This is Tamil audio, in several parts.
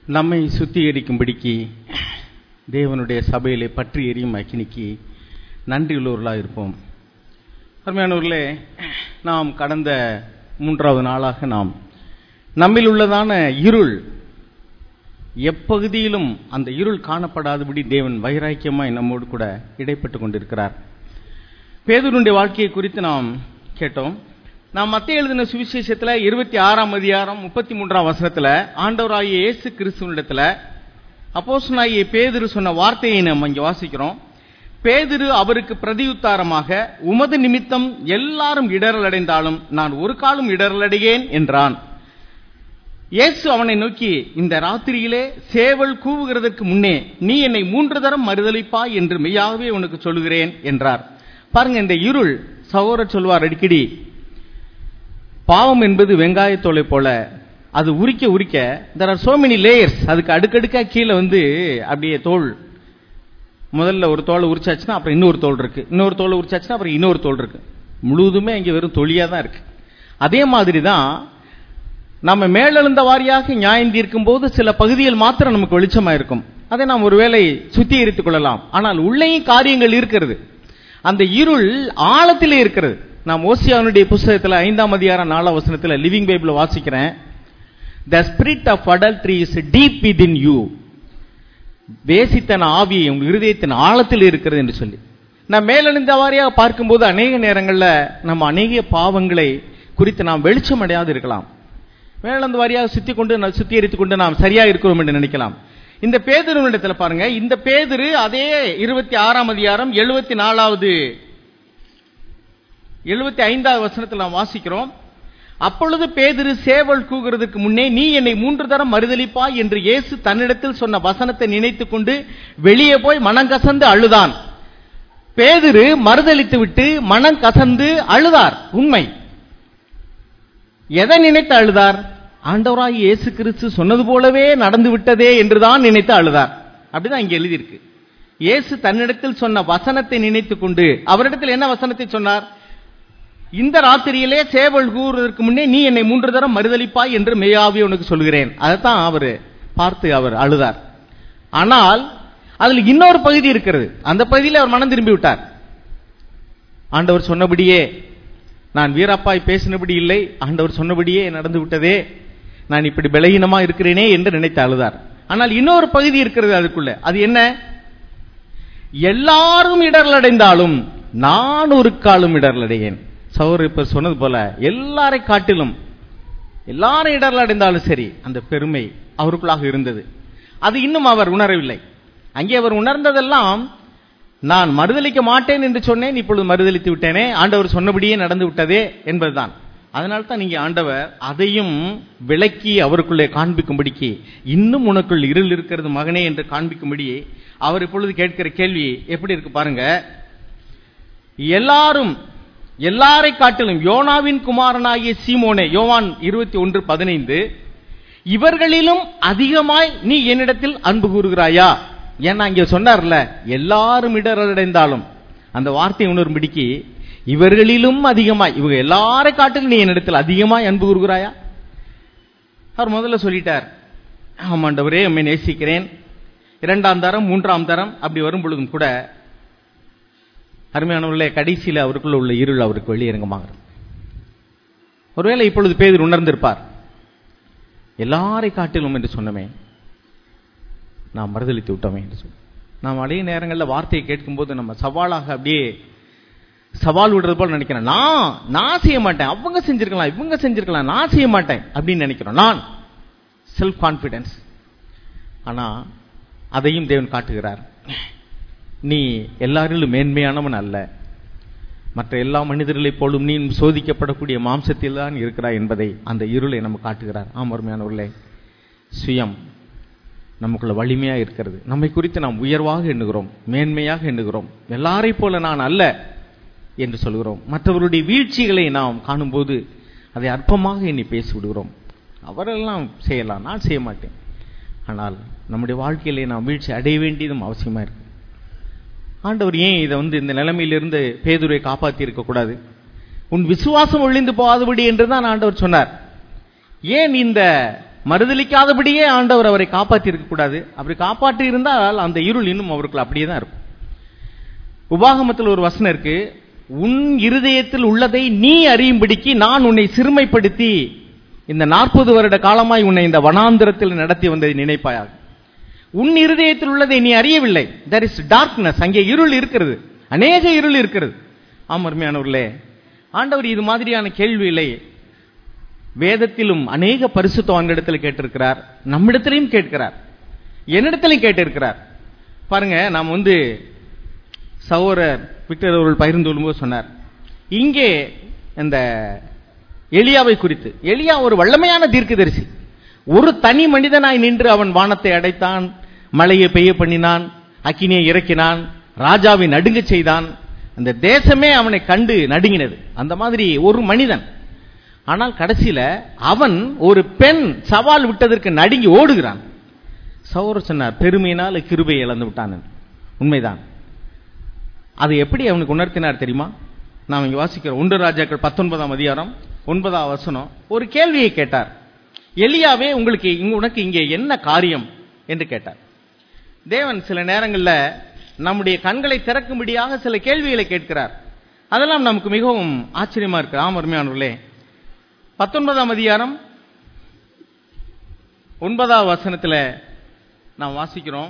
நம்மை சுத்திகரிக்கும்படிக்கு தேவனுடைய சபையிலே பற்றி எரியும் அக்கினிக்கு நன்றியுள்ளவர்களாக இருப்போம் அருமையானவர்களே நாம் கடந்த மூன்றாவது நாளாக நாம் நம்மில் உள்ளதான இருள் எப்பகுதியிலும் அந்த இருள் காணப்படாதபடி தேவன் வைராக்கியமாய் நம்மோடு கூட இடைப்பட்டு கொண்டிருக்கிறார் பேதுருடைய வாழ்க்கையை குறித்து நாம் கேட்டோம் நாம் மத்திய எழுதின சுவிசேஷத்துல இருபத்தி ஆறாம் அதிகாரம் முப்பத்தி மூன்றாம் வசனத்துல ஆண்டவராகிய இயேசு கிறிஸ்துவனிடத்துல அப்போஸ்தலனாகிய பேதுரு சொன்ன வார்த்தையை நம்ம இங்க வாசிக்கிறோம் பேதுரு அவருக்கு பிரதியுத்தாரமாக உமது நிமித்தம் எல்லாரும் இடரல் அடைந்தாலும் நான் ஒரு காலம் இடரல் அடையேன் என்றான் இயேசு அவனை நோக்கி இந்த ராத்திரியிலே சேவல் கூவுகிறதற்கு முன்னே நீ என்னை மூன்று தரம் மறுதளிப்பாய் என்று மெய்யாகவே உனக்கு சொல்லுகிறேன் என்றார் பாருங்க இந்த இருள் சகோதரர் சொல்வார் அடிக்கடி பாவம் என்பது வெங்காயத்தோலை போல அது உரிக்க உரிக்க there are so many layers அதுக்கு அடுக்கடுக்கா கீழே வந்து அப்படியே தோல் முதல்ல ஒரு தோலை உரிச்சாச்சுன்னா அப்புறம் இன்னொரு தோல் இருக்கு இன்னொரு தோலை உரிச்சாச்சுன்னா அப்புறம் இன்னொரு தோல் இருக்கு முழுவதுமே இங்க வெறும் தொழியா தான் இருக்கு அதே மாதிரி தான் நம்ம மேலெழுந்த வாரியாக நியாயம் தீர்க்கும் போது சில பகுதிகள் மாத்திரம் நமக்கு வெளிச்சமா இருக்கும் அதை நாம் ஒருவேளை சுத்திகரித்துக் கொள்ளலாம் ஆனால் உள்ளேயும் காரியங்கள் இருக்கிறது அந்த இருள் ஆழத்திலே இருக்கிறது நான் ஓசியானுடைய புஸ்தகத்தில் ஐந்தாம் அதிகாரம் நாலாம் வசனத்தில் லிவிங் பைபிள் வாசிக்கிறேன் the spirit of adultery is deep within you வேசித்தன ஆவியை உங்கள் இருதயத்தின் ஆழத்தில் இருக்கிறது என்று சொல்லி நான் மேலெழுந்த வாரியாக பார்க்கும்போது அநேக நேரங்களில் நம்ம அநேக பாவங்களை குறித்து நாம் வெளிச்சம் அடையாது இருக்கலாம் மேலெழுந்த வாரியாக சுத்தி கொண்டு சுத்திகரித்துக் கொண்டு நாம் சரியா இருக்கிறோம் என்று நினைக்கலாம் இந்த பேதுருவிடத்தில் பாருங்க இந்த பேதுரு அதே இருபத்தி ஆறாம் அதிகாரம் எழுபத்தி நாலாவது எழுபத்தி ஐந்தாவது வசனத்தில் நாம் வாசிக்கிறோம் அப்பொழுது பேதிரு சேவல் கூகிறதுக்கு முன்னே நீ என்னை மூன்று தரம் மறுதளிப்பா என்று இயேசு தன்னிடத்தில் சொன்ன வசனத்தை நினைத்துக் கொண்டு வெளியே போய் மனம் கசந்து அழுதான் பேதிரு மறுதளித்து விட்டு மனம் கசந்து அழுதார் உண்மை எதை நினைத்து அழுதார் ஆண்டவராய் இயேசு கிறிஸ்து சொன்னது போலவே நடந்து விட்டதே என்றுதான் நினைத்து அழுதார் அப்படிதான் இங்க எழுதியிருக்கு இயேசு தன்னிடத்தில் சொன்ன வசனத்தை நினைத்துக் கொண்டு அவரிடத்தில் என்ன வசனத்தை சொன்னார் இந்த ராத்திரியிலே சேவல் கூறுவதற்கு முன்னே நீ என்னை மூன்று தரம் மறுதளிப்பாய் என்று மெய்யாவி உனக்கு சொல்கிறேன் அதைத்தான் அவர் பார்த்து அவர் அழுதார் ஆனால் அதில் இன்னொரு பகுதி இருக்கிறது அந்த பகுதியில் அவர் மனம் திரும்பி விட்டார் ஆண்டவர் சொன்னபடியே நான் வீரப்பாய் பேசினபடி இல்லை ஆண்டவர் சொன்னபடியே நடந்து விட்டதே நான் இப்படி பலகீனமா இருக்கிறேனே என்று நினைத்து அழுதார் ஆனால் இன்னொரு பகுதி இருக்கிறது அதுக்குள்ள அது என்ன எல்லாரும் இடர்ல அடைந்தாலும் நான் ஒரு காலம் இடர்ல அடையேன் சௌர் இப்ப சொன்னது போல எல்லாரை காட்டிலும் எல்லாரும் இடர்ல அடைந்தாலும் சரி அந்த பெருமை அவருக்குள்ளாக இருந்தது அது இன்னும் அவர் உணரவில்லை அங்கே அவர் உணர்ந்ததெல்லாம் நான் மறுதளிக்க மாட்டேன் என்று சொன்னேன் இப்பொழுது மறுதளித்து விட்டேனே ஆண்டவர் சொன்னபடியே நடந்து விட்டதே என்பதுதான் அதனால தான் நீங்க ஆண்டவர் அதையும் விளக்கி அவருக்குள்ளே காண்பிக்கும்படிக்கு இன்னும் உனக்குள் இருள் இருக்கிறது மகனே என்று காண்பிக்கும்படி அவர் இப்பொழுது கேட்கிற கேள்வி எப்படி இருக்கு பாருங்க எல்லாரும் எல்லாரை காட்டிலும் யோனாவின் குமாரனாகிய சீமோனே யோவான் இருபத்தி ஒன்று பதினைந்து இவர்களிலும் அதிகமாய் நீ என்னிடத்தில் அன்பு கூறுகிறாயா ஏன்னா இங்க சொன்னார்ல எல்லாரும் இடரடைந்தாலும் அந்த வார்த்தை உணரும்படிக்கு இவர்களிலும் அதிகமாய் இவங்க எல்லாரை காட்டிலும் நீ என்னிடத்தில் அதிகமாய் அன்பு கூறுகிறாயா அவர் முதல்ல சொல்லிட்டார் ஆமாண்டவரே உண்மை நேசிக்கிறேன் இரண்டாம் தரம் மூன்றாம் தரம் அப்படி வரும் பொழுதும் கூட அருமையானவர்களே கடைசியில் அவருக்குள்ள உள்ள இருள் அவருக்கு வெளியரங்கமாகிறது ஒருவேளை இப்பொழுது பேதர் உணர்ந்திருப்பார் எல்லாரை காட்டிலும் என்று சொன்னமே நாம் மறுதளித்து விட்டோமே என்று சொல்லி நாம் அடைய நேரங்களில் வார்த்தையை கேட்கும்போது நம்ம சவாலாக அப்படியே சவால் விடுறது போல நினைக்கிறேன் நான் நான் செய்ய மாட்டேன் அவங்க செஞ்சிருக்கலாம் இவங்க செஞ்சிருக்கலாம் நான் செய்ய மாட்டேன் அப்படின்னு நினைக்கிறோம் நான் செல்ஃப் கான்பிடன்ஸ் ஆனா அதையும் தேவன் காட்டுகிறார் நீ எல்லாரிலும் மேன்மையானவன் அல்ல மற்ற எல்லா மனிதர்களைப் போலும் நீ சோதிக்கப்படக்கூடிய மாம்சத்தில் தான் இருக்கிறாய் என்பதை அந்த இருளை நம்ம காட்டுகிறார் ஆம் அருமையானவர்களே சுயம் நமக்குள்ள வலிமையா இருக்கிறது நம்மை குறித்து நாம் உயர்வாக எண்ணுகிறோம் மேன்மையாக எண்ணுகிறோம் எல்லாரை போல நான் அல்ல என்று சொல்கிறோம் மற்றவருடைய வீழ்ச்சிகளை நாம் காணும்போது அதை அற்பமாக எண்ணி பேசி விடுகிறோம் அவரெல்லாம் செய்யலாம் நான் செய்ய மாட்டேன் ஆனால் நம்முடைய வாழ்க்கையிலே நாம் வீழ்ச்சி அடைய வேண்டியதும் அவசியமா இருக்கு ஆண்டவர் ஏன் இதை வந்து இந்த நிலைமையிலிருந்து பேதுரை காப்பாற்றி இருக்கக்கூடாது உன் விசுவாசம் ஒழிந்து போகாதபடி என்று தான் ஆண்டவர் சொன்னார் ஏன் இந்த மறுதலிக்காதபடியே ஆண்டவர் அவரை காப்பாற்றி இருக்க கூடாது அப்படி காப்பாற்றி இருந்தால் அந்த இருள் இன்னும் அவருக்குள்ள அப்படியே தான் இருக்கும் உபாகமத்தில் ஒரு வசனம் இருக்கு உன் இருதயத்தில் உள்ளதை நீ அறியும்படிக்கு நான் உன்னை சிறுமைப்படுத்தி இந்த நாற்பது வருட காலமாய் உன்னை இந்த வனாந்திரத்தில் நடத்தி வந்ததை நினைப்பாயாக உன் இருதயத்தில் உள்ளதை நீ அறியவில்லை தர் இஸ் டார்க்னஸ் அங்கே இருள் இருக்கிறது அநேக இருள் இருக்கிறது ஆமர்மையானவர்களே ஆண்டவர் இது மாதிரியான கேள்விகளை வேதத்திலும் அநேக பரிசுத்தவான்களிடத்தில் கேட்டிருக்கிறார் நம்மிடத்திலையும் கேட்கிறார் என்னிடத்திலையும் கேட்டிருக்கிறார் பாருங்க நாம் வந்து சகோதரர் விக்டர் அவர்கள் பகிர்ந்து கொள்ளும்போது சொன்னார் இங்கே இந்த எலியாவை குறித்து எலியா ஒரு வல்லமையான தீர்க்கதரிசி ஒரு தனி மனிதனாய் நின்று அவன் வானத்தை அடைத்தான் மழையை பெய்ய பண்ணினான் அக்கினியை இறக்கினான் ராஜாவை நடுங்கச் செய்தான் அந்த தேசமே அவனை கண்டு நடுங்கினது அந்த மாதிரி ஒரு மனிதன் ஆனால் கடைசியில அவன் ஒரு பெண் சவால் விட்டதற்கு நடுங்கி ஓடுகிறான் சௌர சொன்னார் பெருமையினால் கிருபை இழந்து விட்டான் உண்மைதான் அதை எப்படி அவனுக்கு உணர்த்தினார் தெரியுமா நாம் இங்க வாசிக்கிறோம் ஒன்று ராஜாக்கள் பத்தொன்பதாம் அதிகாரம் ஒன்பதாம் வசனம் ஒரு கேள்வியை கேட்டார் எலியாவே உங்களுக்கு இங்க உனக்கு இங்கே என்ன காரியம் என்று கேட்டார் தேவன் சில நேரங்களில் நம்முடைய கண்களை திறக்கும்படியாக சில கேள்விகளை கேட்கிறார் அதெல்லாம் நமக்கு மிகவும் ஆச்சரியமா இருக்கு ஆமருமையானவர்களே பத்தொன்பதாம் அதிகாரம் ஒன்பதாம் வசனத்தில் நாம் வாசிக்கிறோம்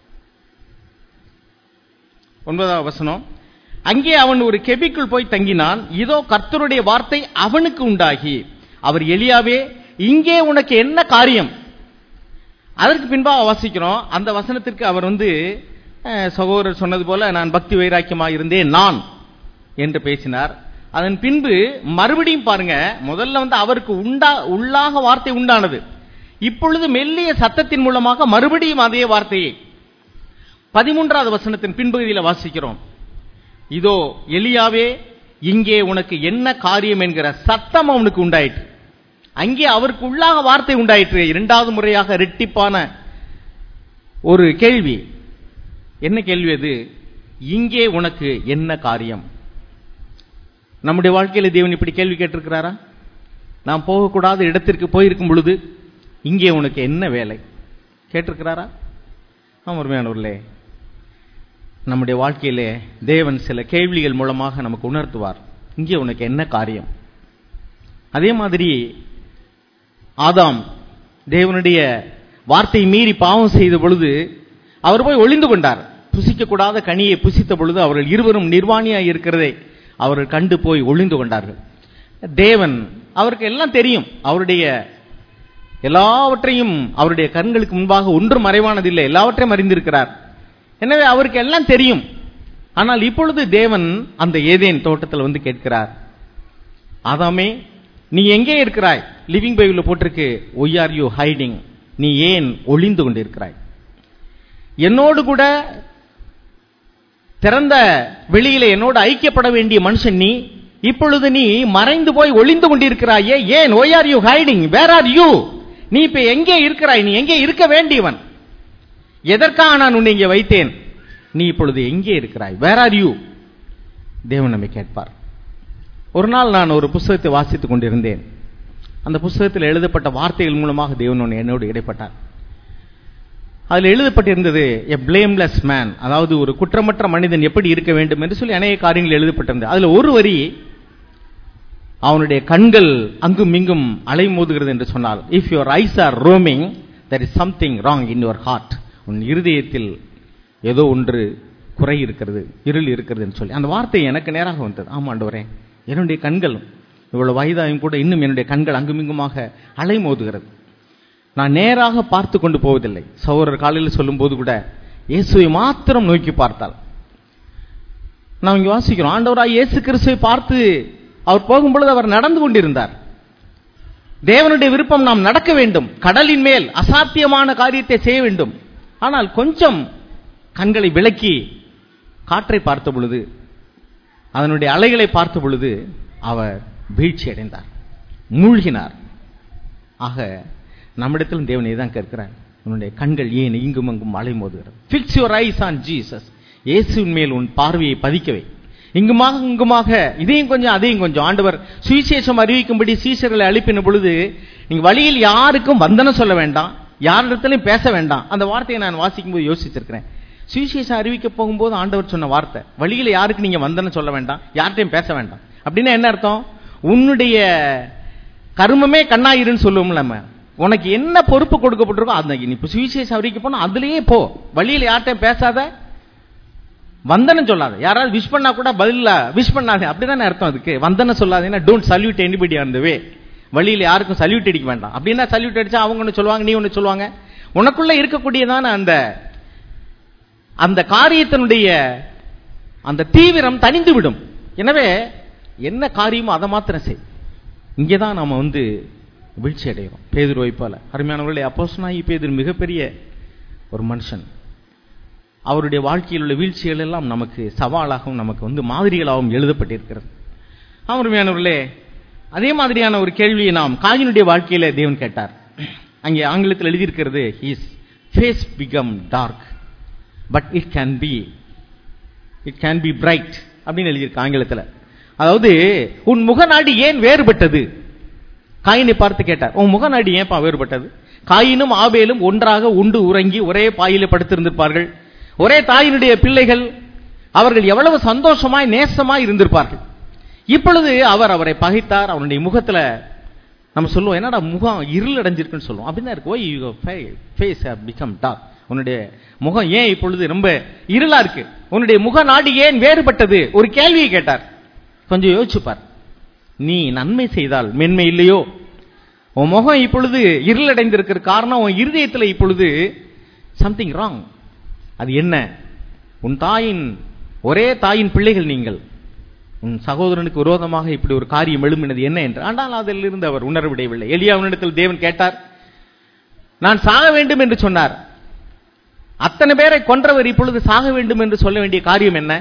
ஒன்பதாம் வசனம் அங்கே அவன் ஒரு கெபிக்குள் போய் தங்கினான் இதோ கர்த்தருடைய வார்த்தை அவனுக்கு உண்டாகி அவர் எலியாவே இங்கே உனக்கு என்ன காரியம் அதற்கு பின்பாக வாசிக்கிறோம் அந்த வசனத்திற்கு அவர் வந்து அஹ், சகோதரர் சொன்னது போல நான் பக்தி வைராக்கியமா இருந்தேன் நான் என்று பேசினார் அதன் பின்பு மறுபடியும் பாருங்க முதல்ல வந்து அவருக்கு உண்டா உள்ளாக வார்த்தை உண்டானது இப்பொழுது மெல்லிய சத்தத்தின் மூலமாக மறுபடியும் அதே வார்த்தையை பதிமூன்றாவது வசனத்தின் பின்பகுதியில் வாசிக்கிறோம் இதோ எலியாவே இங்கே உனக்கு என்ன காரியம் என்கிற சத்தம் அவனுக்கு உண்டாயிற்று அங்கே அவருக்கு உள்ளாக வார்த்தை உண்டாயிற்று இரண்டாவது முறையாக ரெட்டிப்பான ஒரு கேள்வி என்ன கேள்வி அது இங்கே உனக்கு என்ன காரியம் நம்முடைய வாழ்க்கையில தேவன் இப்படி கேள்வி கேட்டிருக்கிறாரா நாம் போகக்கூடாத இடத்திற்கு போயிருக்கும் பொழுது இங்கே உனக்கு என்ன வேலை கேட்டிருக்கிறாரா அமர்மையானவர்களே நம்முடைய வாழ்க்கையிலே தேவன் சில கேள்விகள் மூலமாக நமக்கு உணர்த்துவார் இங்கே உனக்கு என்ன காரியம் அதே மாதிரி ஆதாம் தேவனுடைய வார்த்தை மீறி பாவம் செய்த பொழுது அவர் போய் ஒளிந்து கொண்டார் புசிக்கக்கூடாத கனியை புசித்த பொழுது அவர்கள் இருவரும் நிர்வாணியாய் இருக்கிறதை அவர்கள் கண்டு போய் ஒளிந்து கொண்டார்கள் தேவன் அவருக்கு எல்லாம் தெரியும் அவருடைய எல்லாவற்றையும் அவருடைய கண்களுக்கு முன்பாக ஒன்றும் மறைவானதில்லை எல்லாவற்றையும் அறிந்திருக்கிறார் எனவே அவருக்கு எல்லாம் தெரியும் ஆனால் இப்பொழுது தேவன் அந்த ஏதேன் தோட்டத்தில் வந்து கேட்கிறார் ஆதாமே நீ எங்கே இருக்கிறாய் லிவிங் பைபிள்ல போட்டிருக்கு ஒய் ஆர் யூ ஹைடிங் நீ ஏன் ஒளிந்து கொண்டிருக்கிறாய் என்னோடு கூட திறந்த வெளியில என்னோடு ஐக்கியப்பட வேண்டிய மனுஷன் நீ இப்பொழுது நீ மறைந்து போய் ஒளிந்து கொண்டிருக்கிறாயே ஏன் why are you hiding where are you நீ இப்ப எங்கே இருக்கிறாய் நீ எங்கே இருக்க வேண்டியவன் எதற்காக நான் உன்னை இங்கே வைத்தேன் நீ இப்பொழுது எங்கே இருக்கிறாய் வேர் ஆர் யூ தேவன் நம்மை கேட்பார் ஒரு நாள் நான் ஒரு புஸ்தகத்தை வாசித்துக் கொண்டிருந்தேன் அந்த புஸ்தகத்தில் எழுதப்பட்ட வார்த்தைகள் மூலமாக தேவன் ஒன்று என்னோடு இடைப்பட்டார் அதில் எழுதப்பட்டிருந்தது எ பிளேம்லெஸ் மேன் அதாவது ஒரு குற்றமற்ற மனிதன் எப்படி இருக்க வேண்டும் என்று சொல்லி அநேக காரியங்கள் எழுதப்பட்டிருந்தது அதுல ஒரு வரி அவனுடைய கண்கள் அங்கும் இங்கும் அலைமோதுகிறது என்று சொன்னால் if your eyes are roaming there is something wrong in your heart உன் இருதயத்தில் ஏதோ ஒன்று குறை இருக்கிறது இருள் இருக்கிறது என்று சொல்லி அந்த வார்த்தை எனக்கு நேராக வந்தது ஆமாண்டவரே என்னுடைய கண்கள் இவ்வளவு வயதாயும் கூட இன்னும் என்னுடைய கண்கள் அங்குமிங்குமாக அலைமோதுகிறது நான் நேராக பார்த்து கொண்டு போவதில்லை சௌரர் காலையில் சொல்லும்போது கூட இயேசுவை மாத்திரம் நோக்கி பார்த்தால் நாம் இங்க வாசிக்கிறோம் ஆண்டவராய் இயேசு கிறிஸ்துவை பார்த்து அவர் போகும்பொழுது அவர் நடந்து கொண்டிருந்தார் தேவனுடைய விருப்பம் நாம் நடக்க வேண்டும் கடலின் மேல் அசாத்தியமான காரியத்தை செய்ய வேண்டும் ஆனால் கொஞ்சம் கண்களை விளக்கி காற்றை பார்த்த பொழுது அதனுடைய அலைகளை பார்த்த பொழுது அவர் வீழ்ச்சி அடைந்தார் மூழ்கினார் ஆக நம்மிடத்திலும் தேவனை தான் கேட்கிறார் உன்னுடைய கண்கள் ஏன் இங்கும் அங்கும் அலை மோதுகிறது fix your eyes on Jesus இயேசுவின் மேல் உன் பார்வையை பதிக்கவை இங்குமாக இங்குமாக இதையும் கொஞ்சம் அதையும் கொஞ்சம் ஆண்டவர் சுவிசேஷம் அறிவிக்கும்படி சீசர்களை அனுப்பின பொழுது நீங்க வழியில் யாருக்கும் வந்தனம் சொல்ல வேண்டாம் யாரிடத்திலையும் பேச வேண்டாம் அந்த வார்த்தையை நான் வாசிக்கும் போது யோசிச்சிருக்கிறேன் சுவிசேஷம் அறிவிக்க போகும்போது ஆண்டவர் சொன்ன வார்த்தை வழியில யாருக்கு நீங்க வந்தனம் சொல்ல வேண்டாம் யார்கிட்டையும் பேச வேண்டாம் அப்படின்னா என்ன அர்த்தம் உன்னுடைய கர்மமே கண்ணாயிருன்னு சொல்லுவோம்ல நம்ம உனக்கு என்ன பொறுப்பு கொடுக்கப்பட்டிருக்கோ அந்த நீ இப்ப சுவிசேஷம் அறிவிக்க போனா அதுலயே போ வழியில யார்கிட்டையும் பேசாத வந்தனம் சொல்லாத யாராவது விஷ் பண்ணா கூட பதில்ல விஷ் பண்ணாதே அப்படிதானே அர்த்தம் அதுக்கு வந்தனம் சொல்லாதீங்கன்னா டோன்ட் சல்யூட் எனிபடி அந்த வே வழியில யாருக்கும் சல்யூட் அடிக்க வேண்டாம் அப்படின்னா சல்யூட் அடிச்சா அவங்க ஒன்று சொல்லுவாங்க நீ ஒன்று சொல்லுவாங்க உனக்குள்ள இருக்கக்கூடியதான அந்த அந்த காரியத்தினுடைய அந்த தீவிரம் தணிந்து விடும் எனவே என்ன காரியமோ அதை மாத்திரம் செய் இங்கே தான் நாம வந்து வீழ்ச்சி அடைகிறோம் பேதுரு வைப்பால அருமையானவர்களே அப்போஸ்தலனாகி பேதுரு மிகப்பெரிய ஒரு மனுஷன் அவருடைய வாழ்க்கையில் உள்ள வீழ்ச்சிகள் எல்லாம் நமக்கு சவாலாகவும் நமக்கு வந்து மாதிரிகளாகவும் எழுதப்பட்டிருக்கிறது அருமையானவர்களே அதே மாதிரியான ஒரு கேள்வியை நாம் காயினுடைய வாழ்க்கையில தேவன் கேட்டார் அங்கே ஆங்கிலத்தில் எழுதியிருக்கிறது his face become dark but it can be it can be bright அப்படின்னு எழுதியிருக்கு ஆங்கிலத்தில் அதாவது உன் முகநாடி ஏன் வேறுபட்டது காயினை பார்த்து கேட்டார் உன் முகநாடி ஏன்பா வேறுபட்டது காயினும் ஆபேலும் ஒன்றாக உண்டு உறங்கி ஒரே பாயில படுத்திருந்திருப்பார்கள் ஒரே தாயினுடைய பிள்ளைகள் அவர்கள் எவ்வளவு சந்தோஷமாய் நேசமாய் இருந்திருப்பார்கள் இப்பொழுது அவர் அவரை பகைத்தார் அவனுடைய முகத்துல நம்ம சொல்லுவோம் என்னடா முகம் இருள் அடைஞ்சிருக்குன்னு சொல்லுவோம் அப்படிதான் இருக்கு ஓய் யூ ஃபேஸ் பிகம் டார்க் உன்னுடைய முகம் ஏன் இப்பொழுது ரொம்ப இருளா இருக்கு உன்னுடைய முக நாடி ஏன் வேறுபட்டது ஒரு கேள்வியை கேட்டார் கொஞ்சம் யோசிச்சுப்பார் நீ நன்மை செய்தால் மென்மை இல்லையோ உன் முகம் இப்பொழுது இருளடைந்திருக்கிற காரணம் உன் இருதயத்தில் இப்பொழுது சம்திங் ராங் அது என்ன உன் தாயின் ஒரே தாயின் பிள்ளைகள் நீங்கள் உன் சகோதரனுக்கு விரோதமாக இப்படி ஒரு காரியம் எழும்பினது என்ன என்று ஆனால் அதிலிருந்து அவர் உணர்விடவில்லை எளியாவனிடத்தில் தேவன் கேட்டார் நான் சாக வேண்டும் என்று சொன்னார் அத்தனை பேரை கொன்றவர் இப்பொழுது சாக வேண்டும் என்று சொல்ல வேண்டிய காரியம் என்ன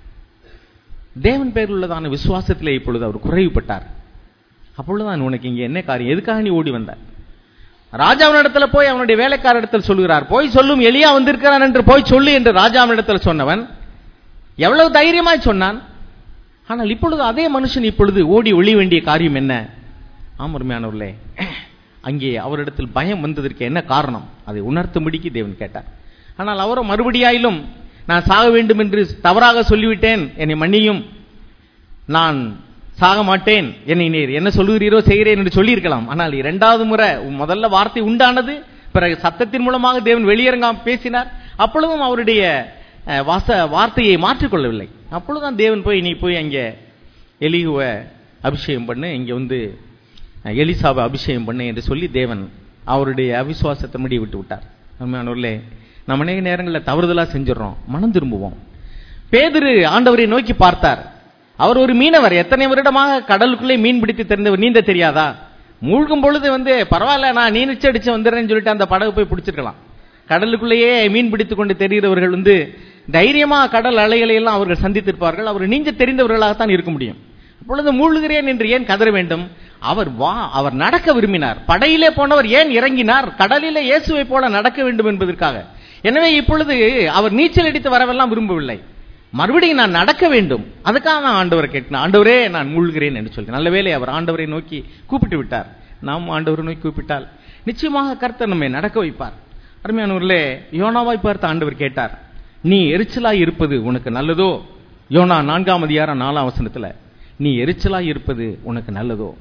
தேவன் பேர் உள்ளதான விசுவாசத்திலே இப்பொழுது அவர் குறைவுபட்டார் அப்பொழுதுதான் உனக்கு இங்க என்ன காரியம் எதுக்காக நீ ஓடி வந்த ராஜாவினிடத்துல போய் அவனுடைய வேலைக்காரிடத்தில் சொல்லுகிறார் போய் சொல்லும் எளியா வந்திருக்கிறான் என்று போய் சொல்லு என்று ராஜாவினிடத்தில் சொன்னவன் எவ்வளவு தைரியமாய் சொன்னான் ஆனால் இப்பொழுது அதே மனுஷன் இப்பொழுது ஓடி ஒளி வேண்டிய காரியம் என்ன ஆமருமையானவர்களே அங்கே அவரிடத்தில் பயம் வந்ததற்கு என்ன காரணம் அதை உணர்த்தும்படிக்கு தேவன் கேட்டார் ஆனால் அவரோ மறுபடியாயிலும் நான் சாக வேண்டும் என்று தவறாக சொல்லிவிட்டேன் என்னை மன்னியும் நான் சாக மாட்டேன் என்னை நீர் என்ன சொல்லுகிறீரோ செய்கிறேன் என்று சொல்லியிருக்கலாம் ஆனால் இரண்டாவது முறை முதல்ல வார்த்தை உண்டானது பிறகு சத்தத்தின் மூலமாக தேவன் வெளியரங்காம் பேசினார் அப்பொழுதும் அவருடைய அஹ், வாச வார்த்தையை மாற்றிக்கொள்ளவில்லை அப்பொழுதுதான் தேவன் போய் நீ போய் அங்கே எலிகுவை அபிஷேகம் பண்ணு இங்க வந்து அஹ், எலிசாவை அபிஷேகம் பண்ணு என்று சொல்லி தேவன் அவருடைய அவிசுவாசத்தை முடிய விட்டு விட்டார் உண்மையானவர்களே நம்ம அநேக நேரங்களில் தவறுதலா செஞ்சிடறோம் மனம் திரும்புவோம் பேதுரு ஆண்டவரை நோக்கி பார்த்தார் அவர் ஒரு மீனவர் எத்தனை வருடமாக கடலுக்குள்ளே மீன் பிடித்து தெரிந்தவர் நீந்த தெரியாதா மூழ்கும் பொழுது வந்து பரவாயில்ல நான் நீச்ச அடிச்சு வந்துடுறேன்னு சொல்லிட்டு அந்த படகு போய் பிடிச்சிருக்கலாம் கடலுக்குள்ளேயே மீன் பிடித்துக் கொண்டு தெரிகிறவர்கள் வந்து தைரியமா கடல் அலைகளை எல்லாம் அவர்கள் சந்தித்திருப்பார்கள் அவர் நீஞ்ச தெரிந்தவர்களாகத்தான் இருக்க முடியும் அப்பொழுது மூழ்கிறேன் என்று ஏன் கதற வேண்டும் அவர் வா அவர் நடக்க விரும்பினார் படையிலே போனவர் ஏன் இறங்கினார் கடலிலே இயேசுவை போல நடக்க வேண்டும் என்பதற்காக எனவே இப்பொழுது அவர் நீச்சல் அடித்து வரவெல்லாம் விரும்பவில்லை மறுபடியும் நான் நடக்க வேண்டும் அதுக்காக நான் ஆண்டவரை கேட்டேன் ஆண்டவரே நான் மூழ்கிறேன் என்று சொல்லி நல்ல வேளை அவர் ஆண்டவரை நோக்கி கூப்பிட்டு விட்டார் நாம் ஆண்டவரை நோக்கி கூப்பிட்டால் நிச்சயமாக கர்த்தர் நம்மை நடக்க வைப்பார் அருமையானவர்களே யோனாவாய் பார்த்து ஆண்டவர் கேட்டார் நீ எரிச்சலாய் இருப்பது உனக்கு நல்லதோ யோனா நான்காம் அதிகாரம் நாலாம் வசனத்துல நீ எரிச்சலாய் இருப்பது உனக்கு நல்லதோ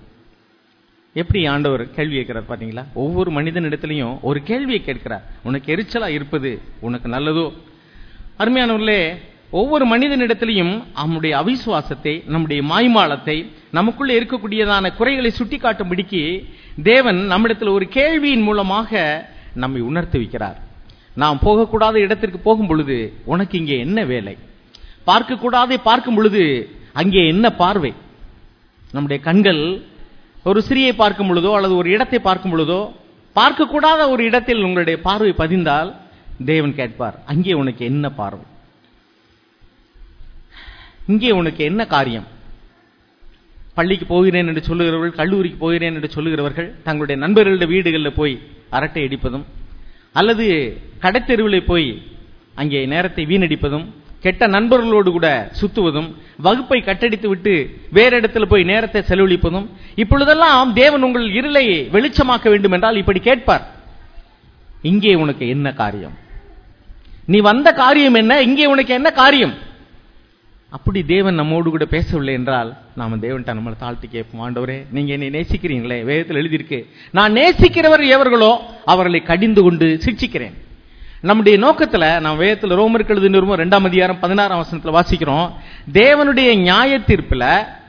எப்படி ஆண்டவர் கேள்வி கேட்கிறார் பாத்தீங்களா ஒவ்வொரு மனிதனிடத்திலையும் ஒரு கேள்வியை கேட்கிறார் உனக்கு எரிச்சலா இருப்பது உனக்கு நல்லதோ அருமையானவர்களே ஒவ்வொரு மனிதனிடத்திலையும் நம்முடைய அவிசுவாசத்தை நம்முடைய மாய்மாலத்தை நமக்குள்ளே இருக்கக்கூடியதான குறைகளை சுட்டிக்காட்டும்படிக்கு தேவன் நம்மிடத்தில் ஒரு கேள்வியின் மூலமாக நம்மை உணர்த்தி வைக்கிறார் நாம் போகக்கூடாத இடத்திற்கு போகும் பொழுது உனக்கு இங்கே என்ன வேலை பார்க்கக்கூடாதே பார்க்கும் பொழுது அங்கே என்ன பார்வை நம்முடைய கண்கள் ஒரு சிறியை பார்க்கும் பொழுதோ அல்லது ஒரு இடத்தை பார்க்கும் பொழுதோ பார்க்கக்கூடாத ஒரு இடத்தில் உங்களுடைய பார்வை பதிந்தால் தேவன் கேட்பார் அங்கே உனக்கு என்ன பார்வை இங்கே உனக்கு என்ன காரியம் பள்ளிக்கு போகிறேன் என்று சொல்லுகிறவர்கள் கல்லூரிக்கு போகிறேன் என்று சொல்லுகிறவர்கள் தங்களுடைய நண்பர்களுடைய வீடுகளில் போய் அரட்டை அடிப்பதும் அல்லது கடைத்தெருவில் போய் அங்கே நேரத்தை வீணடிப்பதும் கெட்ட நண்பர்களோடு கூட சுத்துவதும் வகுப்பை கட்டடித்து விட்டு வேற இடத்துல போய் நேரத்தை செலவழிப்பதும் இப்பொழுதெல்லாம் தேவன் உங்கள் இருளை வெளிச்சமாக்க வேண்டும் என்றால் இப்படி கேட்பார் இங்கே உனக்கு என்ன காரியம் நீ வந்த காரியம் என்ன இங்கே உனக்கு என்ன காரியம் அப்படி தேவன் நம்மோடு கூட பேசவில்லை என்றால் நாம தேவன்ட்ட நம்மளை தாழ்த்தி கேட்போம் ஆண்டவரே நீங்க என்னை நேசிக்கிறீங்களே வேதத்தில் எழுதியிருக்கு நான் நேசிக்கிறவர் எவர்களோ அவர்களை கடிந்து கொண்டு சிக்ஷிக்கிறேன் நம்முடைய நோக்கத்துல நாம் வேதத்தில் ரோமருக்கு எழுதி நிறுவனம் ரெண்டாம் அதிகாரம் பதினாறாம் வசனத்துல வாசிக்கிறோம் தேவனுடைய நியாய தீர்ப்புல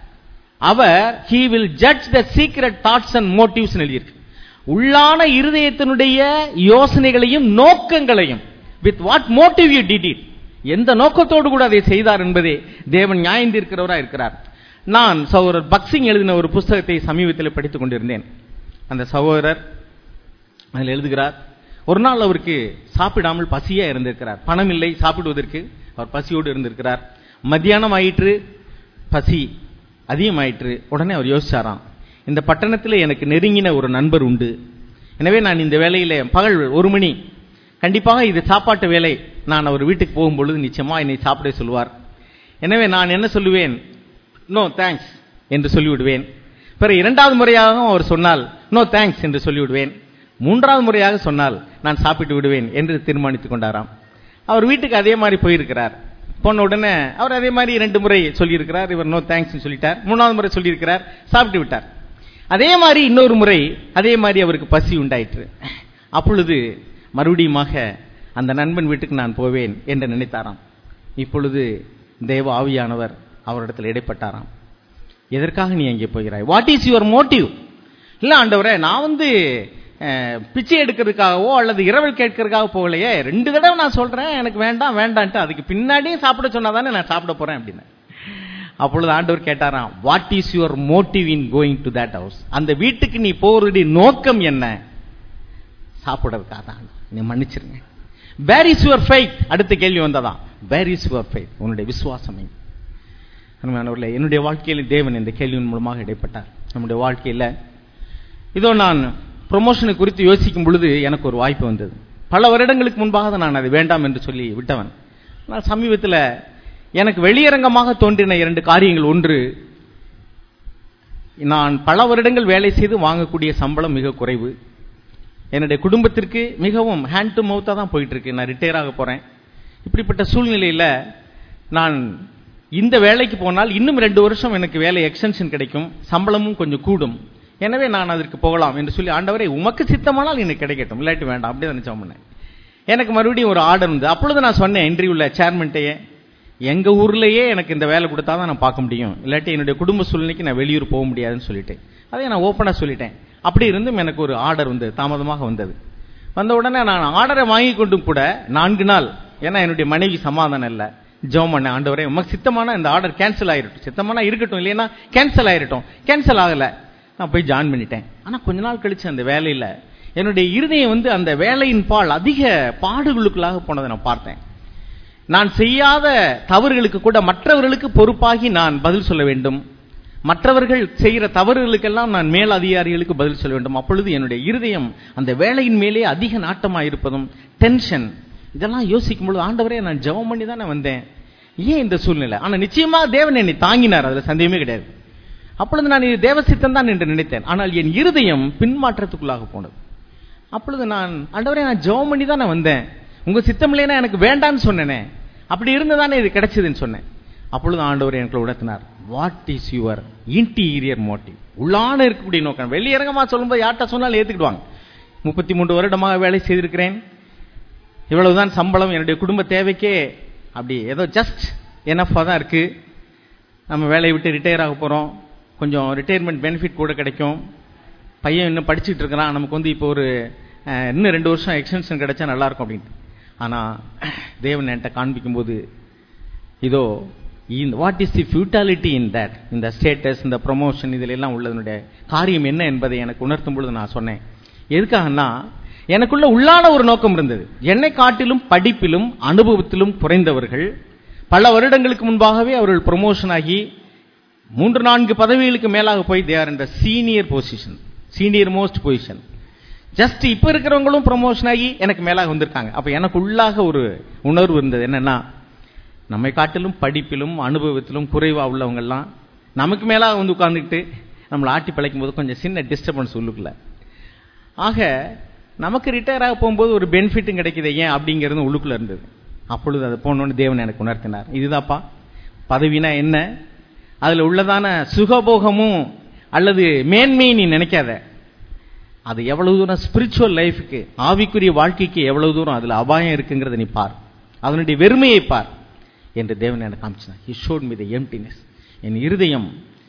அவர் he will judge the secret thoughts and motives எழுதியிருக்கு உள்ளான இருதயத்தினுடைய யோசனைகளையும் நோக்கங்களையும் with what motive you did it எந்த நோக்கத்தோடு கூட அதை செய்தார் என்பதே தேவன் நியாயந்திருக்கிறவராக இருக்கிறார் நான் சகோதரர் பக்சிங் எழுதின ஒரு புஸ்தகத்தை சமீபத்தில் படித்துக் கொண்டிருந்தேன் அந்த சகோதரர் அதில் எழுதுகிறார் ஒரு நாள் அவருக்கு சாப்பிடாமல் பசியா இருந்திருக்கிறார் பணம் இல்லை சாப்பிடுவதற்கு அவர் பசியோடு இருந்திருக்கிறார் மத்தியானம் ஆயிற்று பசி அதிகமாயிற்று உடனே அவர் யோசிச்சாராம் இந்த பட்டணத்தில் எனக்கு நெருங்கின ஒரு நண்பர் உண்டு எனவே நான் இந்த வேலையில பகல் ஒரு மணி கண்டிப்பாக இது சாப்பாட்டு வேலை நான் அவர் வீட்டுக்கு போகும்பொழுது நிச்சயமா என்னை சாப்பிட சொல்லுவார் எனவே நான் என்ன சொல்லுவேன் நோ தேங்க்ஸ் என்று சொல்லிவிடுவேன் பிறகு இரண்டாவது முறையாகவும் அவர் சொன்னால் நோ தேங்க்ஸ் என்று சொல்லிவிடுவேன் மூன்றாவது முறையாக சொன்னால் நான் சாப்பிட்டு விடுவேன் என்று தீர்மானித்துக் கொண்டாராம் அவர் வீட்டுக்கு அதே மாதிரி போயிருக்கிறார் போன உடனே அவர் அதே மாதிரி ரெண்டு முறை சொல்லியிருக்கிறார் இவர் நோ தேங்க்ஸ் சொல்லிட்டார் மூணாவது முறை சொல்லியிருக்கிறார் சாப்பிட்டு விட்டார் அதே மாதிரி இன்னொரு முறை அதே மாதிரி அவருக்கு பசி உண்டாயிற்று அப்பொழுது மறுபடியுமாக அந்த நண்பன் வீட்டுக்கு நான் போவேன் என்று நினைத்தாராம் இப்பொழுது தேவ ஆவியானவர் அவரிடத்தில் இடைப்பட்டாராம் எதற்காக நீ அங்கே போகிறாய் வாட் இஸ் யுவர் மோட்டிவ் இல்ல ஆண்டவரே நான் வந்து அஹ், பிச்சை எடுக்கிறதுக்காகவோ அல்லது இரவல் கேட்கறதுக்காக போகலையே ரெண்டு தடவை நான் சொல்றேன் எனக்கு வேண்டாம் வேண்டான்ட்டு அதுக்கு பின்னாடியும் சாப்பிட சொன்னாதானே நான் சாப்பிட போறேன் அப்படின்னு அப்பொழுது ஆண்டவர் கேட்டாராம் what is your motive in going to that house அந்த வீட்டுக்கு நீ போறதுடைய நோக்கம் என்ன சாப்பிடுறதுக்காக தான் நீ மன்னிச்சிருங்க வேர் இஸ் யுவர் ஃபைத் அடுத்த கேள்வி வந்ததான் வேர் இஸ் யுவர் ஃபைத் உன்னுடைய விசுவாசம் எங்க? அருமையானவர்களே என்னுடைய வாழ்க்கையில் தேவன் இந்த கேள்வியின் மூலமாக இடைப்பட்டார் நம்முடைய வாழ்க்கையில இதோ நான் ப்ரொமோஷனை குறித்து யோசிக்கும் பொழுது எனக்கு ஒரு வாய்ப்பு வந்தது பல வருடங்களுக்கு முன்பாக தான் நான் அதை வேண்டாம் என்று சொல்லி விட்டவன் ஆனால் சமீபத்தில் எனக்கு வெளியரங்கமாக தோன்றின இரண்டு காரியங்கள் ஒன்று நான் பல வருடங்கள் வேலை செய்து வாங்கக்கூடிய சம்பளம் மிக குறைவு என்னுடைய குடும்பத்திற்கு மிகவும் ஹேண்ட் டு மவுத்தா தான் போயிட்டு இருக்கு நான் ரிட்டையர் ஆக போறேன் இப்படிப்பட்ட சூழ்நிலையில நான் இந்த வேலைக்கு போனால் இன்னும் ரெண்டு வருஷம் எனக்கு வேலை எக்ஸ்டென்ஷன் கிடைக்கும் சம்பளமும் கொஞ்சம் கூடும் எனவே நான் அதற்கு போகலாம் என்று சொல்லி ஆண்டவரை உமக்கு சித்தமானால் எனக்கு கிடைக்கட்டும் இல்லாட்டி வேண்டாம் அப்படியே நினைச்சோம் பண்ணேன் எனக்கு மறுபடியும் ஒரு ஆர்டர் வந்து அப்பொழுது நான் சொன்னேன் இன்டர்வியூல சேர்மெண்ட்டையே எங்க ஊர்லயே எனக்கு இந்த வேலை கொடுத்தா தான் நான் பார்க்க முடியும் இல்லாட்டி என்னுடைய குடும்ப சூழ்நிலைக்கு நான் வெளியூர் போக முடியாதுன்னு சொல்லிட்டேன் அதை நான் ஓப்பனா சொல்லிட்டேன் அப்படி இருந்தும் எனக்கு ஒரு ஆர்டர் வந்து தாமதமாக வந்தது வந்த உடனே நான் ஆர்டரை வாங்கி கொண்டும் கூட நான்கு நாள் ஏன்னா என்னுடைய மனைவி சமாதானம் இல்லை ஜெபம் பண்ண ஆண்டவரே உமக்கு சித்தமான இந்த ஆர்டர் கேன்சல் ஆயிரட்டும் சித்தமானா இருக்கட்டும் இல்லைன்னா கேன்சல் ஆயிரட்டும் கேன்சல் ஆகல நான் போய் ஜாயின் பண்ணிட்டேன் ஆனா கொஞ்ச நாள் கழிச்சு அந்த வேலையில என்னுடைய இருதயம் வந்து அந்த வேலையின் பால் அதிக பாடுகளுக்குள்ளாக போனதை நான் பார்த்தேன் நான் செய்யாத தவறுகளுக்கு கூட மற்றவர்களுக்கு பொறுப்பாகி நான் பதில் சொல்ல வேண்டும் மற்றவர்கள் செய்கிற தவறுகளுக்கெல்லாம் நான் மேல் அதிகாரிகளுக்கு பதில் சொல்ல வேண்டும் அப்பொழுது என்னுடைய இருதயம் அந்த வேலையின் மேலே அதிக நாட்டமா இருப்பதும் டென்ஷன் இதெல்லாம் யோசிக்கும் பொழுது ஆண்டவரே நான் ஜெபம் பண்ணி தானே வந்தேன் ஏன் இந்த சூழ்நிலை ஆனா நிச்சயமா தேவன் என்னை தாங்கினார் அதுல சந்தேகமே கிடையாது அப்பொழுது நான் இது தேவசித்தம் தான் என்று நினைத்தேன் ஆனால் என் இருதயம் பின்மாற்றத்துக்குள்ளாக போனது அப்பொழுது நான் ஆண்டவரே நான் ஜெபம் பண்ணி தானே வந்தேன் உங்க சித்தம் இல்லைன்னா எனக்கு வேண்டான்னு சொன்னேனே அப்படி இருந்துதானே இது கிடைச்சதுன்னு சொன்னேன் அப்பொழுது ஆண்டவர் எனக்கு உணர்த்தினார் what is your interior motive உள்ளான இருக்கக்கூடிய நோக்கம் வெளியரங்கமா சொல்லும்போது யார்கிட்ட சொன்னாலும் ஏத்துக்கிடுவாங்க முப்பத்தி மூன்று வருடமாக வேலை செய்திருக்கிறேன் இவ்வளவுதான் சம்பளம் என்னுடைய குடும்ப தேவைக்கே அப்படி ஏதோ ஜஸ்ட் எனஃபாக தான் இருக்கு நம்ம வேலையை விட்டு ரிட்டையர் ஆக போறோம் கொஞ்சம் ரிட்டையர்மெண்ட் பெனிஃபிட் கூட கிடைக்கும் பையன் இன்னும் படிச்சுட்டு இருக்கிறான் நமக்கு வந்து இப்போ ஒரு அஹ், இன்னும் ரெண்டு வருஷம் எக்ஸ்டென்ஷன் கிடைச்சா நல்லா இருக்கும் அப்படின்ட்டு ஆனா தேவன் என்கிட்ட காண்பிக்கும் போது இதோ what is the futility in that இந்த ஸ்டேட்டஸ் இந்த ப்ரொமோஷன் இதில் எல்லாம் உள்ளதனுடைய காரியம் என்ன என்பதை எனக்கு உணர்த்தும் பொழுது நான் சொன்னேன் எதுக்காகன்னா எனக்குள்ள உள்ளான ஒரு நோக்கம் இருந்தது என்னை காட்டிலும் படிப்பிலும் அனுபவத்திலும் குறைந்தவர்கள் பல வருடங்களுக்கு முன்பாகவே அவர்கள் ப்ரொமோஷன் ஆகி மூன்று நான்கு பதவிகளுக்கு மேலாக போய் தே ஆர் இந்த senior position senior most position just இப்ப இருக்கிறவங்களும் ப்ரொமோஷன் ஆகி எனக்கு மேலாக வந்திருக்காங்க அப்ப எனக்கு உள்ளாக ஒரு உணர்வு இருந்தது என்னன்னா நம்மை காட்டிலும் படிப்பிலும் அனுபவத்திலும் குறைவா உள்ளவங்கெல்லாம் நமக்கு மேல வந்து உட்கார்ந்துக்கிட்டு நம்மளை ஆட்டி பிழைக்கும் போது கொஞ்சம் சின்ன டிஸ்டர்பன்ஸ் உள்ளுக்குள்ள ஆக நமக்கு ரிட்டையர் ஆக போகும்போது ஒரு பெனிஃபிட்டும் கிடைக்குது ஏன் அப்படிங்கிறது உள்ளுக்குள்ள இருந்தது அப்பொழுது அது போனோன்னு தேவன் எனக்கு உணர்த்தினார் இதுதாப்பா பதவினா என்ன அதுல உள்ளதான சுகபோகமும் அல்லது மேன்மையை நீ நினைக்காத அது எவ்வளவு தூரம் ஸ்பிரிச்சுவல் லைஃபுக்கு ஆவிக்குரிய வாழ்க்கைக்கு எவ்வளவு தூரம் அதுல அபாயம் இருக்குங்கிறத நீ பார் அதனுடைய வெறுமையை பார் என்று தேவன் எனக்கு காமிச்சான் he showed me the emptiness என் இருதயம்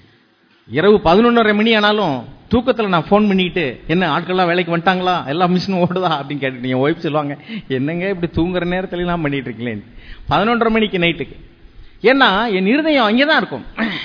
இரவு பதினொன்றரை மணி ஆனாலும் தூக்கத்துல நான் ஃபோன் பண்ணிட்டு என்ன ஆட்கள்லாம் வேலைக்கு வந்துட்டாங்களா எல்லாம் மிஷின் ஓடுதா அப்படின்னு கேட்டுட்டு என் ஒய்ஃப் சொல்லுவாங்க என்னங்க இப்படி தூங்குற நேரத்துல எல்லாம் பண்ணிட்டு இருக்கீங்களேன்னு பதினொன்றரை மணிக்கு நைட்டுக்கு ஏன்னா என் இருதயம் அங்கேதான் இருக்கும்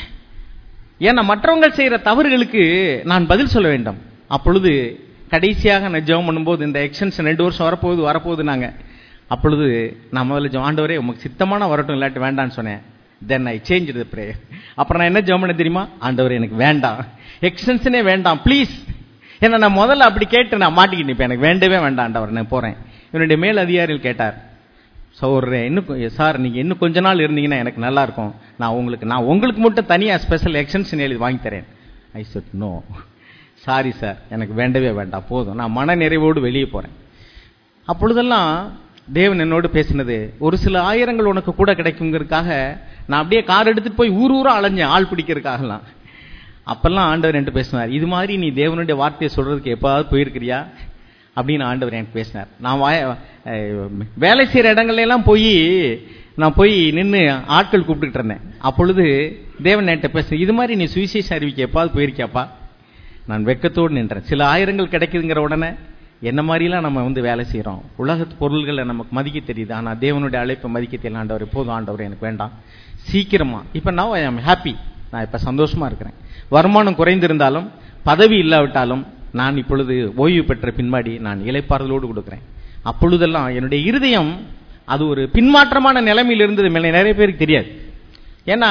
ஏன்னா மற்றவங்க செய்யற தவறுகளுக்கு நான் பதில் சொல்ல வேண்டும் அப்பொழுது கடைசியாக நான் ஜெபம் பண்ணும்போது இந்த எக்ஸ்டென்ஷன் ரெண்டு வருஷம் வரப்போகுது வரப்போகுது நாங்க அப்பொழுது நான் முதல்ல ஜெபம், ஆண்டவரே உமக்கு சித்தமான வரட்டும் இல்லாட்டி வேண்டான்னு சொன்னேன் தென் ஐ சேஞ்ச் த ப்ரேயர் அப்புறம் நான் என்ன ஜெபம் பண்ண தெரியுமா ஆண்டவர் எனக்கு வேண்டாம் எக்ஸ்டென்ஷனே வேண்டாம் ப்ளீஸ் ஏன்னா நான் முதல்ல அப்படி கேட்டு நான் மாட்டிக்கிட்டு நிப்பேன். எனக்கு வேண்டவே வேண்டாம் ஆண்டவர் நான் போறேன் இவனுடைய மேல் அதிகாரிகள் கேட்டார் சௌர்ரே இன்னும் கொ- சார் நீங்க இன்னும் கொஞ்ச நாள் இருந்தீங்கன்னா எனக்கு நல்லா இருக்கும் நான் உங்களுக்கு நான் உங்களுக்கு மட்டும் தனியா ஸ்பெஷல் எக்ஸ்டென்ஷன் எழுதி வாங்கி தரேன் I said no sorry sir எனக்கு வேண்டவே வேண்டாம் போதும் நான் மன நிறைவோடு வெளியே போறேன் அப்பொழுதெல்லாம் தேவன் என்னோடு பேசினது ஒரு சில ஆயிரங்கள் உனக்கு கூட கிடைக்குங்கிறதுக்காக நான் அப்படியே கார் எடுத்துட்டு போய் ஊர் ஊரா அலைஞ்சேன் ஆள் பிடிக்கிறதுக்காகலாம் அப்பெல்லாம் ஆண்டவர் என்கிட்ட பேசினார் இது மாதிரி நீ தேவனுடைய வார்த்தையை சொல்றதுக்கு எப்பாவது போயிருக்கிறியா அப்படின்னு ஆண்டவர் எனக்கு பேசினார் நான் வாய அஹ், வேலை செய்யற இடங்கள்ல எல்லாம் போய் நான் போய் நின்று ஆட்கள் கூப்பிட்டுக்கிட்டு இருந்தேன் அப்பொழுது தேவன் என்கிட்ட பேச இது மாதிரி நீ சுவிசேஷம் அறிவிக்க எப்பாவது போயிருக்கியாப்பா நான் வெக்கத்தோடு நின்றேன் சில ஆயிரங்கள் கிடைக்குதுங்கிற உடனே என்ன மாதிரிலாம் நம்ம வந்து வேலை செய்றோம் உலகத்து பொருள்களை நமக்கு மதிக்க தெரியுது ஆனா தேவனுடைய அழைப்பை மதிக்க தெரியல ஆண்டவர் போதும் ஆண்டவர் எனக்கு வேண்டாம் சீக்கிரமா இப்ப நான் ஐ ஆம் ஹாப்பி நான் இப்ப சந்தோஷமா இருக்கிறேன் வருமானம் குறைந்திருந்தாலும் பதவி இல்லாவிட்டாலும் நான் இப்பொழுது ஓய்வு பெற்ற பின்பாடி நான் இலைப்பாறுதலோடு கொடுக்கிறேன் அப்பொழுதெல்லாம் என்னுடைய இருதயம் அது ஒரு பின்மாற்றமான நிலைமையில் இருந்தது மேலே நிறைய பேருக்கு தெரியாது ஏன்னா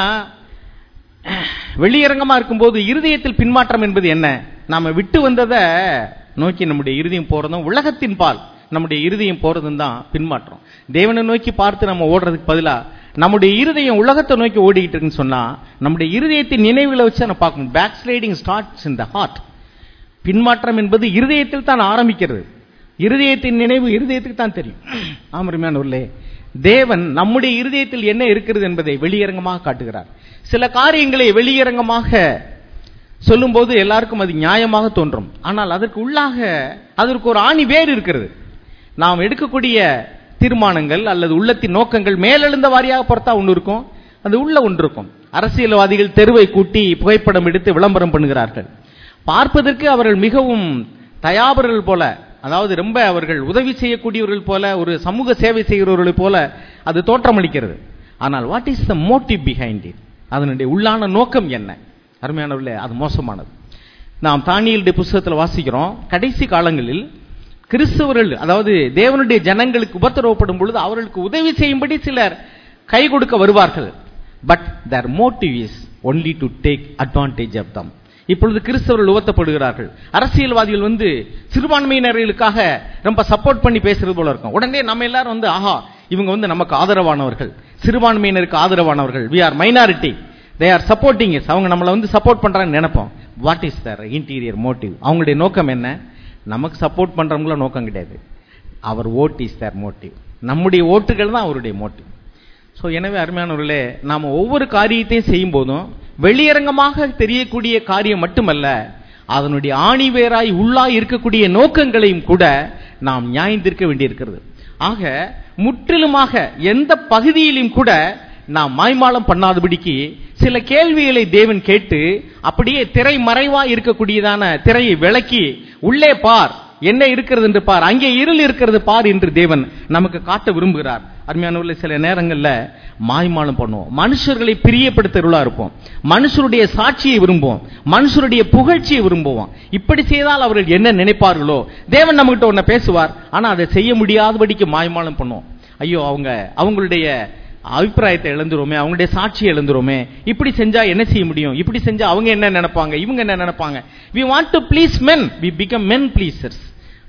வெளியரங்கமா இருக்கும்போது இருதயத்தில் பின்மாற்றம் என்பது என்ன நாம விட்டு வந்ததை நோக்கி நம்முடைய இருதயம் போறதும் உலகத்தின் பால் நம்முடைய இருதயம் போறதும் தான் பின்மாற்றம் தேவனை நோக்கி பார்த்து நம்ம ஓடுறதுக்கு பதிலா நம்முடைய இருதயம் உலகத்தை நோக்கி ஓடிக்கிட்டு இருக்குன்னு சொன்னா நம்முடைய இருதயத்தின் நினைவுகளை வச்சு நம்ம பார்க்கணும் backsliding starts in the heart பின்மாற்றம் என்பது இருதயத்தில் தான் ஆரம்பிக்கிறது இருதயத்தின் நினைவு இருதயத்துக்கு தான் தெரியும் ஆமருமையானவர்களே தேவன் நம்முடைய இருதயத்தில் என்ன இருக்கிறது என்பதை வெளியரங்கமாக காட்டுகிறார் சில காரியங்களை வெளியரங்கமாக சொல்லும்போது எல்லாருக்கும் அது நியாயமாக தோன்றும் ஆனால் அதற்கு உள்ளாக அதற்கு ஒரு ஆணி வேர் இருக்கிறது நாம் எடுக்கக்கூடிய தீர்மானங்கள் அல்லது உள்ளத்தின் நோக்கங்கள் மேலெழுந்த வாரியாக பொறுத்தா ஒன்று இருக்கும் அது உள்ள ஒன்று இருக்கும் அரசியல்வாதிகள் தெருவை கூட்டி புகைப்படம் எடுத்து விளம்பரம் பண்ணுகிறார்கள் பார்ப்பதற்கு அவர்கள் மிகவும் தயாபர்கள் போல அதாவது ரொம்ப அவர்கள் உதவி செய்யக்கூடியவர்கள் போல ஒரு சமூக சேவை செய்கிறவர்கள் போல அது தோற்றமளிக்கிறது ஆனால் what is the motive behind it அதனுடைய உள்ளான நோக்கம் என்ன அருமையானவர்களே அது மோசமானது நாம் தானியலுடைய புஸ்தகத்தில் வாசிக்கிறோம் கடைசி காலங்களில் கிறிஸ்தவர்கள் அதாவது தேவனுடைய ஜனங்களுக்கு உபத்திரவப்படும் பொழுது அவர்களுக்கு உதவி செய்யும்படி சிலர் கை கொடுக்க வருவார்கள் but their motive is only to take advantage of them இப்பொழுது கிறிஸ்தவர்கள் உவத்தப்படுகிறார்கள் அரசியல்வாதிகள் வந்து சிறுபான்மையினர்களுக்காக ரொம்ப சப்போர்ட் பண்ணி பேசுறது போல இருக்கும் உடனே நம்ம எல்லாரும் வந்து ஆஹா இவங்க வந்து நமக்கு ஆதரவானவர்கள் சிறுபான்மையினருக்கு ஆதரவானவர்கள் we are minority they are supporting us அவங்க நம்மளை வந்து சப்போர்ட் பண்றாங்கன்னு நினைப்போம் what is their interior motive அவங்களுடைய நோக்கம் என்ன நமக்கு சப்போர்ட் பண்றவங்கள நோக்கம் கிடையாது அவர் ஓட் இஸ் their மோட்டிவ் நம்முடைய ஓட்டுகள் தான் அவருடைய மோட்டிவ் ஸோ எனவே அருமையானவர்களே நாம் ஒவ்வொரு காரியத்தையும் செய்யும் போதும் வெளியரங்கமாக தெரியக்கூடிய காரியம் மட்டுமல்ல அதனுடைய ஆணிவேராய் உள்ளாய் இருக்கக்கூடிய நோக்கங்களையும் கூட நாம் நியாயந்திருக்க வேண்டியிருக்கிறது ஆக முற்றிலுமாக எந்த பகுதியிலும் கூட நாம் மாய்மாலம் பண்ணாதபடிக்கு சில கேள்விகளை தேவன் கேட்டு அப்படியே திரை மறைவா இருக்கக்கூடியதான திரையை விளக்கி உள்ளே பார் என்ன இருக்கிறது என்று பார் அங்கே இருள் இருக்கிறது பார் என்று தேவன் நமக்கு காட்ட விரும்புகிறார் அருமையானவர்களே சில நேரங்கள்ல மாய்மாலம் பண்ணுவோம் மனுஷர்களை பிரியப்படுத்துறவளா இருப்போம் மனுஷருடைய சாட்சியை விரும்புவோம் மனுஷருடைய புகழ்ச்சியை விரும்புவோம் இப்படி செய்தால் அவர்கள் என்ன நினைப்பார்களோ தேவன் நம்மகிட்ட ஒன்ன பேசுவார் ஆனா அதை செய்ய முடியாதபடிக்கு மாய்மாலம் பண்ணுவோம் ஐயோ அவங்க அவங்களுடைய அபிப்பிராயத்தை இழந்துருமே அவங்களுடைய சாட்சியை இழந்துருமே இப்படி செஞ்சா என்ன செய்ய முடியும் இப்படி செஞ்சா அவங்க என்ன நினைப்பாங்க இவங்க என்ன நினைப்பாங்க we want to please men we become men pleasers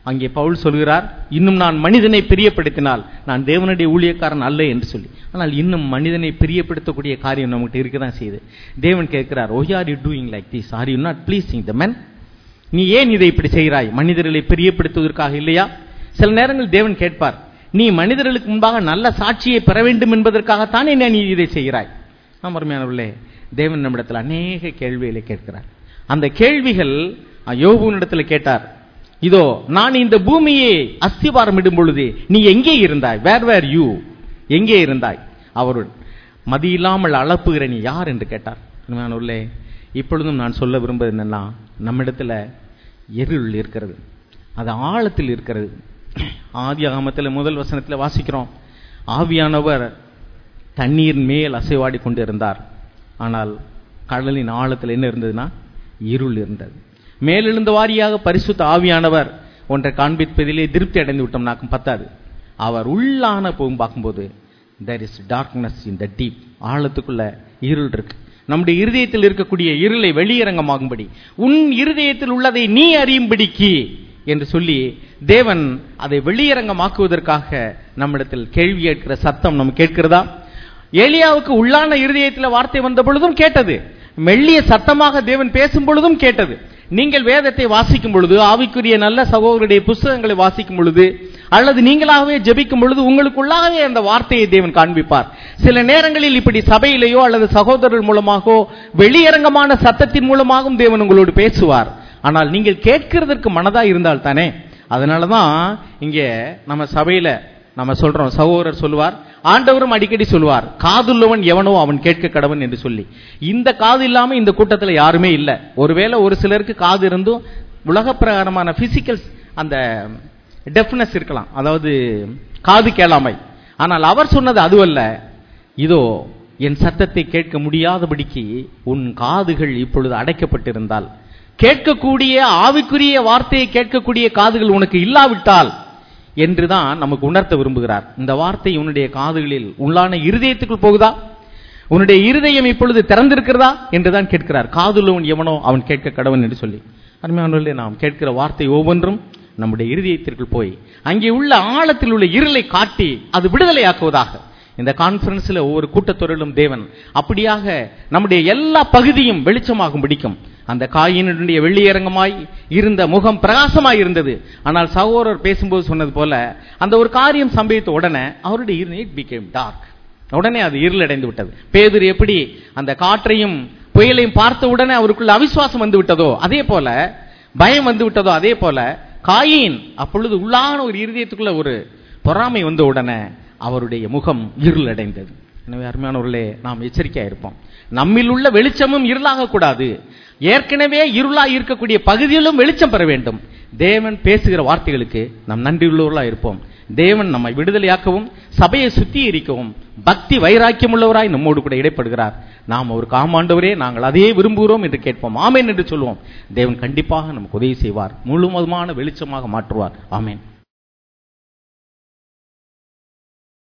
அங்கே பவுல் சொல்கிறார் இன்னும் நான் மனிதனை பிரியப்படுத்தினால் நான் தேவனுடைய ஊழியக்காரன் அல்ல என்று சொல்லி ஆனால் இன்னும் மனிதனை பிரியப்படுத்தக்கூடிய காரியம் நம்மகிட்ட இருக்க தான் செய்யுது தேவன் கேட்கிறார் why are you doing like this are you not pleasing the men நீ ஏன் இதை இப்படி செய்கிறாய் மனிதர்களை பிரியப்படுத்துவதற்காக இல்லையா சில நேரங்கள் தேவன் கேட்பார் நீ மனிதர்களுக்கு முன்பாக நல்ல சாட்சியை பெற வேண்டும் என்பதற்காகத்தான் என்ன நீ இதை செய்கிறாய் ஆம் அருமையானவர்களே தேவன் நம்மிடத்தில் அநேக கேள்விகளை கேட்கிறார் அந்த கேள்விகள் யோகுனிடத்தில் கேட்டார் இதோ நான் இந்த பூமியை அஸ்திவாரம் இடும் பொழுது நீ எங்கே இருந்தாய் வேர் வேர் யூ எங்கே இருந்தாய் அவருடன் மதி இல்லாமல் அளப்புகிற நீ யார் என்று கேட்டார் உண்மையானவர்களே இப்பொழுதும் நான் சொல்ல விரும்புவது என்னன்னா நம்மிடத்துல இருள் இருக்கிறது அது ஆழத்தில் இருக்கிறது ஆதி ஆகமத்தில் முதல் வசனத்தில் வாசிக்கிறோம் ஆவியானவர் தண்ணீர் மேல் அசைவாடி கொண்டு இருந்தார் ஆனால் கடலின் ஆழத்தில் என்ன இருந்ததுன்னா இருள் இருந்தது மேலெழுந்த வாரியாக பரிசுத்த ஆவியானவர் ஒன்றை காண்பிப்பதிலே திருப்தி அடைந்து விட்டோம் நாக்கும் பத்தாது அவர் உள்ளான போகும் பார்க்கும்போது there is darkness in the deep ஆழத்துக்குள்ள இருள் இருக்கு நம்முடைய இருதயத்தில் இருக்கக்கூடிய இருளை வெளியரங்கமாகும்படி உன் இருதயத்தில் உள்ளதை நீ அறியும்படிக்கு என்று சொல்லி தேவன் அதை வெளியரங்கமாக்குவதற்காக நம்மிடத்தில் கேள்வி கேட்கிற சத்தம் நம்ம கேட்கிறதா ஏலியாவுக்கு உள்ளான இருதயத்தில் வார்த்தை வந்த பொழுதும் கேட்டது மெல்லிய சத்தமாக தேவன் பேசும் பொழுதும் கேட்டது நீங்கள் வேதத்தை வாசிக்கும் பொழுது ஆவிக்குரிய நல்ல சகோதரருடைய புஸ்தகங்களை வாசிக்கும் பொழுது அல்லது நீங்களாகவே ஜெபிக்கும் பொழுது உங்களுக்குள்ளாகவே அந்த வார்த்தையை தேவன் காண்பிப்பார் சில நேரங்களில் இப்படி சபையிலேயோ அல்லது சகோதரர் மூலமாகவோ வெளியரங்கமான சத்தத்தின் மூலமாகவும் தேவன் உங்களோடு பேசுவார் ஆனால் நீங்கள் கேட்கிறதற்கு மனதா இருந்தால் தானே அதனாலதான் இங்க நம்ம சபையில நம்ம சொல்றோம் சகோதரர் சொல்லுவார் ஆண்டவரும் அடிக்கடி சொல்லுவார் காதுள்ளவன் எவனோ அவன் கேட்க கடவன் என்று சொல்லி இந்த காது இல்லாம இந்த கூட்டத்துல யாருமே இல்ல ஒருவேளை ஒரு சிலருக்கு காது இருந்தும் உலக பிரகாரமான பிசிக்கல் அந்த டெஃப்னஸ் இருக்கலாம் அதாவது காது கேளாமை ஆனால் அவர் சொன்னது அதுவல்ல இதோ என் சத்தத்தை கேட்க முடியாதபடிக்கு உன் காதுகள் இப்பொழுது அடைக்கப்பட்டிருந்தால் கேட்கக்கூடிய ஆவிக்குரிய வார்த்தையை கேட்கக்கூடிய காதுகள் உனக்கு இல்லாவிட்டால் என்றுதான் நமக்கு உணர்த்த விரும்புகிறார் இந்த வார்த்தை உன்னுடைய காதுகளில் உள்ளான இருதயத்துக்குள் போகுதா உன்னுடைய இருதயம் இப்பொழுது திறந்திருக்கிறதா என்றுதான் கேட்கிறார் காதுள்ளவன் எவனோ அவன் கேட்க கடவன் என்று சொல்லி அருமையானவர்களே நாம் கேட்கிற வார்த்தை ஒவ்வொன்றும் நம்முடைய இருதயத்திற்குள் போய் அங்கே உள்ள ஆழத்தில் உள்ள இருளை காட்டி அது விடுதலையாக்குவதாக இந்த கான்பரன்ஸ்ல ஒவ்வொரு கூட்டத்தொழிலும் தேவன் அப்படியாக நம்முடைய எல்லா பகுதியும் வெளிச்சமாகும் பிடிக்கும் அந்த காயினுடைய வெள்ளியரங்கமாய் இருந்த முகம் பிரகாசமாய் இருந்தது ஆனால் சகோதரர் பேசும்போது சொன்னது போல அந்த ஒரு காரியம் சம்பவித்த உடனே அவருடைய இட் பிகேம் டார்க் உடனே அது இருளடைந்து விட்டது பேதுரு எப்படி அந்த காற்றையும் புயலையும் பார்த்த உடனே அவருக்குள்ள அவிசுவாசம் வந்து விட்டதோ அதே போல பயம் வந்து விட்டதோ அதே போல காயின் அப்பொழுது உள்ளான ஒரு இருதயத்துக்குள்ள ஒரு பொறாமை வந்த உடனே அவருடைய முகம் இருளடைந்தது எனவே அருமையானவர்களே நாம் எச்சரிக்கையா இருப்போம் நம்மில் உள்ள வெளிச்சமும் இருளாக கூடாது ஏற்கனவே இருளாக இருக்கக்கூடிய பகுதியிலும் வெளிச்சம் பெற வேண்டும் தேவன் பேசுகிற வார்த்தைகளுக்கு நாம் நன்றியுள்ளவர்களா இருப்போம் தேவன் நம்மை விடுதலையாக்கவும் சபையை சுத்திகரிக்கவும் பக்தி வைராக்கியம் உள்ளவராய் நம்மோடு கூட இடைப்படுகிறார் நாம் ஒரு காமாண்டவரே நாங்கள் அதையே விரும்புகிறோம் என்று கேட்போம் ஆமேன் என்று சொல்லுவோம் தேவன் கண்டிப்பாக நமக்கு உதவி செய்வார் முழுவதுமான வெளிச்சமாக மாற்றுவார் ஆமேன்